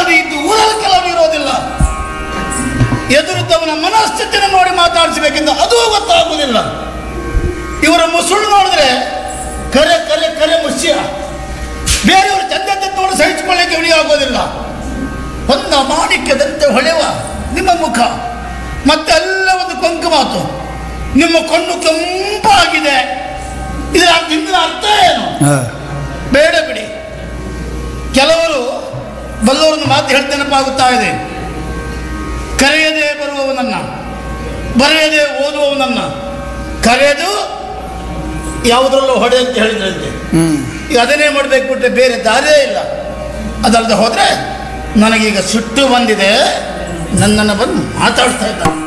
ನೆಮ್ಮದಿ ಇದ್ದು ಊರಲ್ಲಿ ಕೆಲವು ಇರೋದಿಲ್ಲ ಎದುರಿದ್ದವನ ಮನಸ್ಥಿತಿಯನ್ನು ನೋಡಿ ಮಾತಾಡಿಸಬೇಕೆಂದು ಅದೂ ಗೊತ್ತಾಗುವುದಿಲ್ಲ ಇವರ ಮುಸುಳು ನೋಡಿದ್ರೆ ಕರೆ ಕರೆ ಕರೆ ಮುಷ್ಯ ಬೇರೆಯವರು ಚಂದ ನೋಡಿ ಸಹಿಸಿಕೊಳ್ಳಿಕ್ಕೆ ಇವನಿಗೆ ಆಗೋದಿಲ್ಲ ಒಂದು ಮಾಣಿಕ್ಯದಂತೆ ಹೊಳೆವ ನಿಮ್ಮ ಮುಖ ಮತ್ತೆ ಎಲ್ಲ ಒಂದು ಕೊಂಕು ಮಾತು ನಿಮ್ಮ ಕಣ್ಣು ಕೆಂಪಾಗಿದೆ ಇದರ ಹಿಂದಿನ ಅರ್ಥ ಏನು ಬೇಡ ಬಿಡಿ ಕೆಲವರು ಬಲ್ಲವರನ್ನು ಮಾತು ಹೇಳ್ತಾ ನೆನಪಾಗುತ್ತಾ ಇದೆ ಕರೆಯದೆ ಬರುವವನನ್ನ ಬರೆಯದೆ ಓದುವವನನ್ನ ಕರೆದು ಯಾವುದರಲ್ಲೂ ಹೊಡೆ ಅಂತ ಹೇಳಿದ್ರಂತೆ ಈಗ ಅದನ್ನೇ ಮಾಡಬೇಕು ಬಿಟ್ಟರೆ ಬೇರೆ ದಾರಿಯೇ ಇಲ್ಲ ಅದಲ್ಲದೆ ಹೋದರೆ ನನಗೀಗ ಸಿಟ್ಟು ಬಂದಿದೆ ನನ್ನನ್ನು ಬಂದು ಮಾತಾಡ್ತಾ ಇದ್ದ